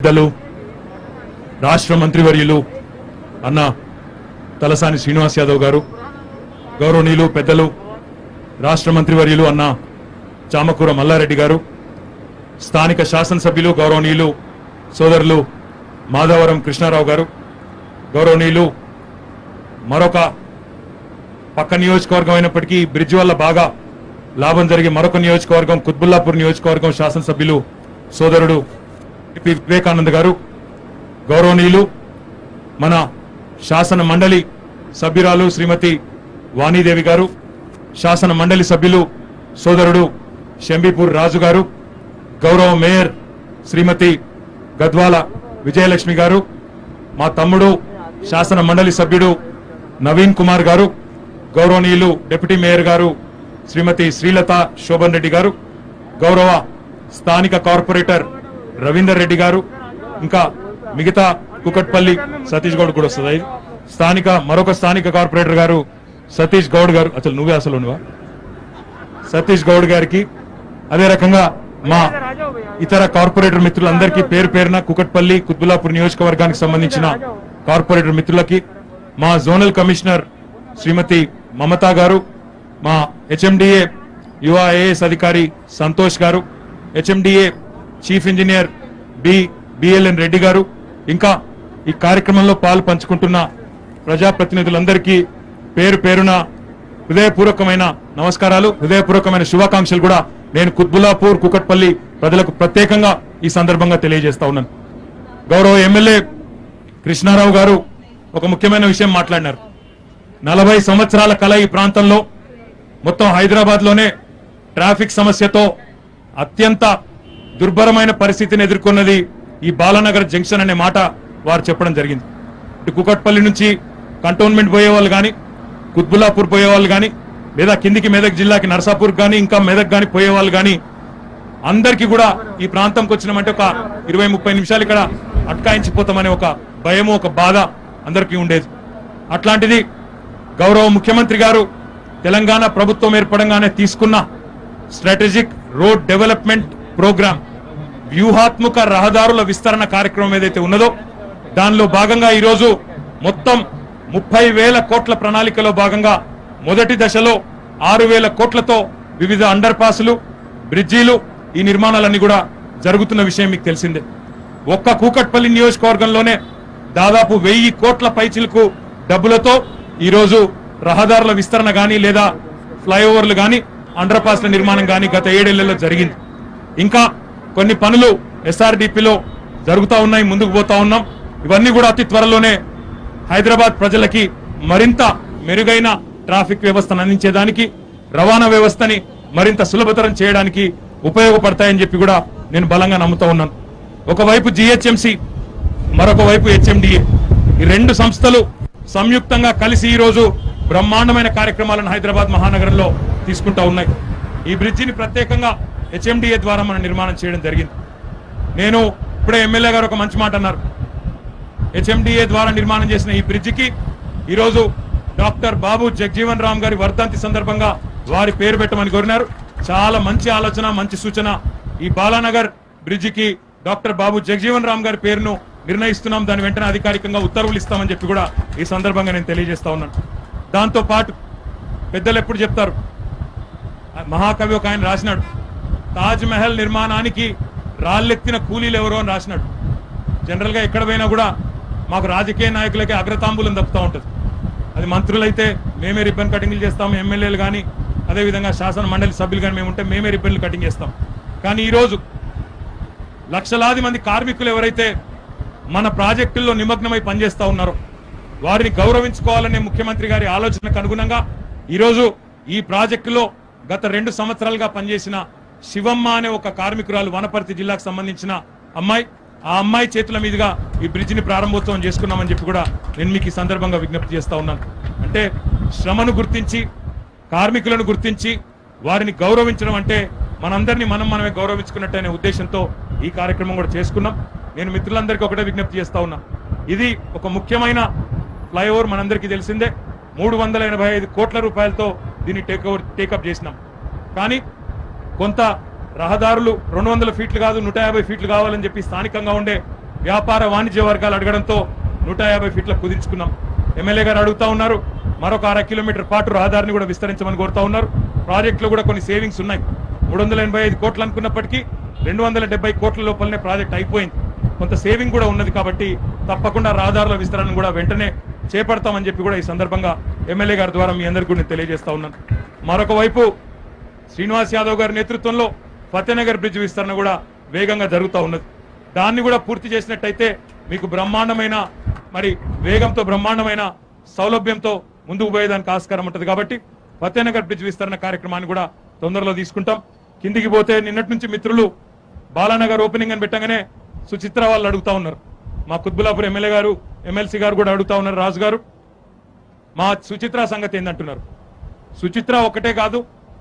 పెద్దలు రాష్ట్ర మంత్రివర్యులు అన్న తలసాని శ్రీనివాస్ యాదవ్ గారు గౌరవనీయులు పెద్దలు రాష్ట్ర మంత్రివర్యులు అన్న చామకూర మల్లారెడ్డి గారు స్థానిక శాసనసభ్యులు గౌరవనీయులు సోదరులు మాధవరం కృష్ణారావు గారు గౌరవనీయులు మరొక పక్క నియోజకవర్గం అయినప్పటికీ ఈ బ్రిడ్జ్ వల్ల బాగా లాభం జరిగే మరొక నియోజకవర్గం కుత్బుల్లాపూర్ నియోజకవర్గం శాసనసభ్యులు సోదరుడు పి వివేకానంద్ గారు గౌరవనీయులు మన శాసన మండలి సభ్యురాలు శ్రీమతి వాణీదేవి గారు శాసన మండలి సభ్యులు సోదరుడు షంబీపూర్ రాజు గారు గౌరవ మేయర్ శ్రీమతి గద్వాల విజయలక్ష్మి గారు మా తమ్ముడు శాసన మండలి సభ్యుడు నవీన్ కుమార్ గారు గౌరవనీయులు డిప్యూటీ మేయర్ గారు శ్రీమతి శ్రీలత శోభన్ రెడ్డి గారు గౌరవ స్థానిక కార్పొరేటర్ రవీందర్ రెడ్డి గారు ఇంకా మిగతా కుకట్పల్లి సతీష్ గౌడ్ కూడా వస్తుంది ఇది. స్థానిక మరొక స్థానిక కార్పొరేటర్ గారు సతీష్ గౌడ్ గారు అసలు నువ్వే అసలు నువ్వా సతీష్ గౌడ్ గారికి అదే రకంగా మా ఇతర కార్పొరేటర్ మిత్రులందరికీ పేరు పేరున కుకట్పల్లి కుత్బులాపూర్ నియోజకవర్గానికి సంబంధించిన కార్పొరేటర్ మిత్రులకి మా జోనల్ కమిషనర్ శ్రీమతి మమతా గారు మా హెచ్ఎండిఏ యువ ఐఏఎస్ అధికారి Santosh garu HMDA chief engineer B BLN Reddy garu ఇంకా ఈ కార్యక్రమంలో పాలు పంచుకుంటున్న ప్రజాప్రతినిధులందరికీ పేరు పేరున హృదయపూర్వకమైన నమస్కారాలు హృదయపూర్వకమైన శుభాకాంక్షలు కూడా నేను కుత్బులాపూర్ కుకట్పల్లి ప్రజలకు ప్రత్యేకంగా ఈ సందర్భంగా తెలియజేస్తా ఉన్నాను గౌరవ ఎమ్మెల్యే కృష్ణారావు గారు ఒక ముఖ్యమైన విషయం మాట్లాడినారు నలభై సంవత్సరాల కల ఈ ప్రాంతంలో మొత్తం హైదరాబాద్ లోనే ట్రాఫిక్ సమస్యతో అత్యంత దుర్భరమైన పరిస్థితిని ఎదుర్కొన్నది ఈ బాలానగర్ జంక్షన్ అనే మాట వారు చెప్పడం జరిగింది ఇటు కుకట్పల్లి నుంచి కంటోన్మెంట్ పోయే వాళ్ళు కానీ కుత్బుల్లాపూర్ పోయే వాళ్ళు కానీ లేదా కిందికి మెదక్ జిల్లాకి నర్సాపూర్ కానీ ఇంకా మెదక్ కానీ పోయే వాళ్ళు కానీ అందరికీ కూడా ఈ ప్రాంతంకి వచ్చినామంటే ఒక ఇరవై ముప్పై నిమిషాలు ఇక్కడ అట్కాయించిపోతామనే ఒక భయము ఒక బాధ అందరికీ ఉండేది అట్లాంటిది గౌరవ ముఖ్యమంత్రి గారు తెలంగాణ ప్రభుత్వం ఏర్పడంగానే తీసుకున్న స్ట్రాటజిక్ రోడ్ డెవలప్మెంట్ ప్రోగ్రామ్ వ్యూహాత్మక రహదారుల విస్తరణ కార్యక్రమం ఏదైతే ఉన్నదో దానిలో భాగంగా ఈరోజు మొత్తం ముప్పై వేల కోట్ల ప్రణాళికలో భాగంగా మొదటి దశలో ఆరు వేల కోట్లతో వివిధ అండర్ పాసులు బ్రిడ్జీలు ఈ నిర్మాణాలన్నీ కూడా జరుగుతున్న విషయం మీకు తెలిసిందే ఒక్క కూకట్పల్లి నియోజకవర్గంలోనే దాదాపు వెయ్యి కోట్ల పైచిలకు డబ్బులతో ఈరోజు రహదారుల విస్తరణ గాని లేదా ఫ్లైఓవర్లు గాని అండర్ పాస్ల నిర్మాణం గాని గత ఏడేళ్లలో జరిగింది ఇంకా కొన్ని పనులు ఎస్ఆర్డిపిలో జరుగుతా ఉన్నాయి ముందుకు పోతా ఉన్నాం ఇవన్నీ కూడా అతి త్వరలోనే హైదరాబాద్ ప్రజలకి మరింత మెరుగైన ట్రాఫిక్ వ్యవస్థను అందించేదానికి రవాణా వ్యవస్థని మరింత సులభతరం చేయడానికి ఉపయోగపడతాయని చెప్పి కూడా నేను బలంగా నమ్ముతా ఉన్నాను ఒకవైపు జిహెచ్ఎంసి మరొక వైపు హెచ్ఎండిఏ ఈ రెండు సంస్థలు సంయుక్తంగా కలిసి ఈ రోజు బ్రహ్మాండమైన కార్యక్రమాలను హైదరాబాద్ మహానగరంలో తీసుకుంటా ఉన్నాయి ఈ బ్రిడ్జిని ప్రత్యేకంగా హెచ్ఎండిఏ ద్వారా మనం నిర్మాణం చేయడం జరిగింది నేను ఇప్పుడే ఎమ్మెల్యే గారు ఒక మంచి మాట అన్నారు హెచ్ఎండిఏ ద్వారా నిర్మాణం చేసిన ఈ బ్రిడ్జికి ఈరోజు డాక్టర్ బాబు జగ్జీవన్ రామ్ గారి వర్ధంతి సందర్భంగా వారి పేరు పెట్టమని కోరినారు చాలా మంచి ఆలోచన మంచి సూచన ఈ బాలానగర్ బ్రిడ్జికి డాక్టర్ బాబు జగజీవన్ రామ్ గారి పేరును నిర్ణయిస్తున్నాం దాని వెంటనే అధికారికంగా ఉత్తర్వులు ఇస్తామని చెప్పి కూడా ఈ సందర్భంగా నేను తెలియజేస్తా ఉన్నాను దాంతో పాటు పెద్దలు ఎప్పుడు చెప్తారు ఆ మహాకవి ఒక ఆయన రాసినాడు తాజ్ మహల్ నిర్మాణానికి రాళ్ళెత్తిన కూలీలు ఎవరో అని రాసినాడు జనరల్ గా ఎక్కడ పోయినా కూడా మాకు రాజకీయ నాయకులకి అగ్రతాంబూలం తప్పుతూ ఉంటుంది అది మంత్రులైతే మేమే రిబ్బన్ కటింగ్లు చేస్తాం ఎమ్మెల్యేలు కానీ అదేవిధంగా శాసన మండలి సభ్యులు కానీ మేము ఉంటే మేమే రిబ్బన్లు కటింగ్ చేస్తాం కానీ ఈరోజు లక్షలాది మంది కార్మికులు ఎవరైతే మన ప్రాజెక్టుల్లో నిమగ్నమై పనిచేస్తా ఉన్నారో వారిని గౌరవించుకోవాలనే ముఖ్యమంత్రి గారి ఆలోచనకు అనుగుణంగా ఈరోజు ఈ ప్రాజెక్టులో గత రెండు సంవత్సరాలుగా పనిచేసిన శివమ్మ అనే ఒక కార్మికురాలు వనపర్తి జిల్లాకు సంబంధించిన అమ్మాయి ఆ అమ్మాయి చేతుల మీదుగా ఈ బ్రిడ్జిని ప్రారంభోత్సవం చేసుకున్నామని చెప్పి కూడా నేను మీకు ఈ సందర్భంగా విజ్ఞప్తి చేస్తా ఉన్నాను అంటే శ్రమను గుర్తించి కార్మికులను గుర్తించి వారిని గౌరవించడం అంటే మనందరినీ మనం మనమే గౌరవించుకున్నట్టు అనే ఉద్దేశంతో ఈ కార్యక్రమం కూడా చేసుకున్నాం నేను మిత్రులందరికీ ఒకటే విజ్ఞప్తి చేస్తా ఉన్నా ఇది ఒక ముఖ్యమైన ఫ్లైఓవర్ మనందరికీ తెలిసిందే మూడు వందల ఎనభై ఐదు కోట్ల రూపాయలతో దీన్ని టేక్ ఓవర్ టేకప్ చేసినాం కానీ కొంత రహదారులు రెండు వందల ఫీట్లు కాదు నూట యాభై ఫీట్లు కావాలని చెప్పి స్థానికంగా ఉండే వ్యాపార వాణిజ్య వర్గాలు అడగడంతో నూట యాభై ఫీట్ల కుదించుకున్నాం ఎమ్మెల్యే గారు అడుగుతా ఉన్నారు మరొక అర కిలోమీటర్ పాటు రహదారిని కూడా విస్తరించమని కోరుతా ఉన్నారు ప్రాజెక్టులో కూడా కొన్ని సేవింగ్స్ ఉన్నాయి మూడు వందల ఎనభై ఐదు కోట్లు అనుకున్నప్పటికీ రెండు వందల డెబ్బై కోట్ల లోపలనే ప్రాజెక్ట్ అయిపోయింది కొంత సేవింగ్ కూడా ఉన్నది కాబట్టి తప్పకుండా రహదారుల విస్తరణ కూడా వెంటనే చేపడతామని చెప్పి కూడా ఈ సందర్భంగా ఎమ్మెల్యే గారి ద్వారా మీ అందరికీ కూడా నేను తెలియజేస్తా ఉన్నాను మరొక వైపు శ్రీనివాస్ యాదవ్ గారి నేతృత్వంలో ఫతేనగర్ బ్రిడ్జ్ విస్తరణ కూడా వేగంగా జరుగుతూ ఉన్నది దాన్ని కూడా పూర్తి చేసినట్టయితే మీకు బ్రహ్మాండమైన మరి వేగంతో బ్రహ్మాండమైన సౌలభ్యంతో ముందుకు పోయేదానికి ఆస్కారం ఉంటుంది కాబట్టి ఫతేనగర్ బ్రిడ్జ్ విస్తరణ కార్యక్రమాన్ని కూడా తొందరలో తీసుకుంటాం కిందికి పోతే నిన్నటి నుంచి మిత్రులు బాలానగర్ ఓపెనింగ్ అని పెట్టగానే సుచిత్ర వాళ్ళు అడుగుతా ఉన్నారు మా కుత్బులాపూర్ ఎమ్మెల్యే గారు ఎమ్మెల్సీ గారు కూడా అడుగుతా ఉన్నారు రాజు గారు మా సుచిత్ర సంగతి ఏందంటున్నారు సుచిత్ర ఒకటే కాదు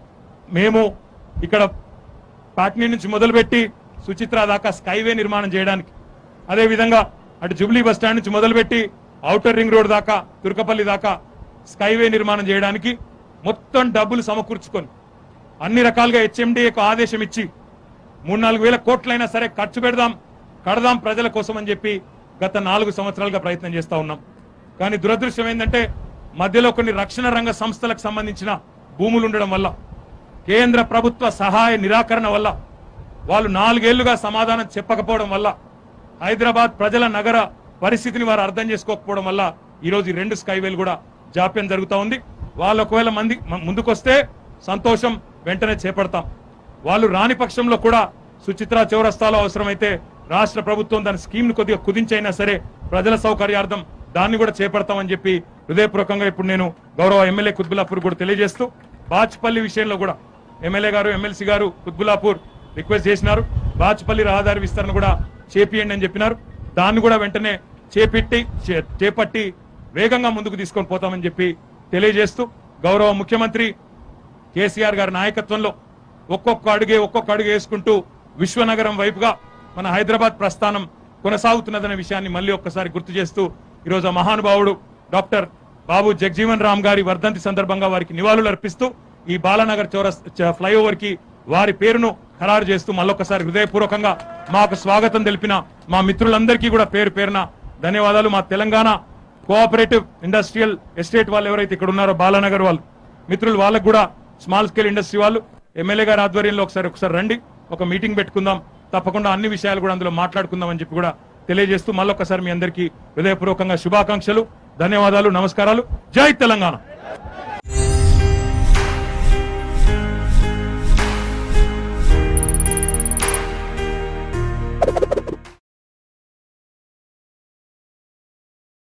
మేము ఇక్కడ పాట్నీ నుంచి మొదలుపెట్టి సుచిత్ర దాకా స్కైవే నిర్మాణం చేయడానికి అదే విధంగా అటు జూబ్లీ బస్ స్టాండ్ నుంచి మొదలుపెట్టి ఔటర్ రింగ్ రోడ్ దాకా తుర్కపల్లి దాకా స్కైవే నిర్మాణం చేయడానికి మొత్తం డబ్బులు సమకూర్చుకొని అన్ని రకాలుగా హెచ్ఎండిఏకు ఆదేశం ఇచ్చి మూడు నాలుగు వేల కోట్లైనా సరే ఖర్చు పెడదాం కడదాం ప్రజల కోసం అని చెప్పి గత నాలుగు సంవత్సరాలుగా ప్రయత్నం చేస్తా ఉన్నాం కానీ దురదృష్టం ఏంటంటే మధ్యలో కొన్ని రక్షణ రంగ సంస్థలకు సంబంధించిన భూములు ఉండడం వల్ల కేంద్ర ప్రభుత్వ సహాయ నిరాకరణ వల్ల వాళ్ళు నాలుగేళ్లుగా సమాధానం చెప్పకపోవడం వల్ల హైదరాబాద్ ప్రజల నగర పరిస్థితిని వారు అర్థం చేసుకోకపోవడం వల్ల ఈ రోజు ఈ రెండు స్కైవేలు కూడా జాప్యం జరుగుతా ఉంది వాళ్ళు ఒకవేళ మంది మ- ముందుకొస్తే సంతోషం వెంటనే చేపడతాం వాళ్ళు రాని పక్షంలో కూడా సుచిత్ర చౌరస్తాలో అవసరమైతే రాష్ట్ర ప్రభుత్వం దాని స్కీమ్ ను కొద్దిగా కుదించైనా సరే ప్రజల సౌకర్యార్థం దాన్ని కూడా చేపడతామని చెప్పి హృదయపూర్వకంగా ఇప్పుడు నేను గౌరవ ఎమ్మెల్యే కుత్బులాపూర్ కూడా తెలియజేస్తూ బాచ్పల్లి విషయంలో కూడా ఎమ్మెల్యే గారు ఎమ్మెల్సీ గారు కుత్బులాపూర్ రిక్వెస్ట్ చేసినారు బాచ్పల్లి రహదారి విస్తరణ కూడా చేపియండి అని చెప్పినారు దాన్ని కూడా వెంటనే చేపెట్టి చే- చేపట్టి వేగంగా ముందుకు తీసుకొని పోతామని చెప్పి తెలియజేస్తూ గౌరవ ముఖ్యమంత్రి కేసీఆర్ గారి నాయకత్వంలో ఒక్కొక్క అడుగే ఒక్కొక్క అడుగు వేసుకుంటూ విశ్వనగరం వైపుగా మన హైదరాబాద్ ప్రస్థానం కొనసాగుతున్నదనే విషయాన్ని మళ్ళీ ఒక్కసారి గుర్తు చేస్తూ ఈరోజు ఆ మహానుభావుడు డాక్టర్ బాబు జగ్జీవన్ రామ్ గారి వర్ధంతి సందర్భంగా వారికి నివాళులు అర్పిస్తూ ఈ బాలానగర్ చౌరస్ చ- ఫ్లైఓవర్ కి వారి పేరును ఖరారు చేస్తూ మళ్ళొకసారి హృదయపూర్వకంగా మాకు స్వాగతం తెలిపిన మా మిత్రులందరికీ కూడా పేరు పేరున ధన్యవాదాలు మా తెలంగాణ కోఆపరేటివ్ ఇండస్ట్రియల్ ఎస్టేట్ వాళ్ళు ఎవరైతే ఇక్కడ ఉన్నారో బాలానగర్ వాళ్ళు మిత్రులు వాళ్ళకు కూడా స్మాల్ స్కేల్ ఇండస్ట్రీ వాళ్ళు ఎమ్మెల్యే గారి ఆధ్వర్యంలో ఒకసారి ఒకసారి రండి ఒక మీటింగ్ పెట్టుకుందాం తప్పకుండా అన్ని విషయాలు కూడా అందులో మాట్లాడుకుందాం అని చెప్పి కూడా తెలియజేస్తూ మళ్ళొకసారి మీ అందరికీ హృదయపూర్వకంగా శుభాకాంక్షలు ధన్యవాదాలు నమస్కారాలు జై తెలంగాణ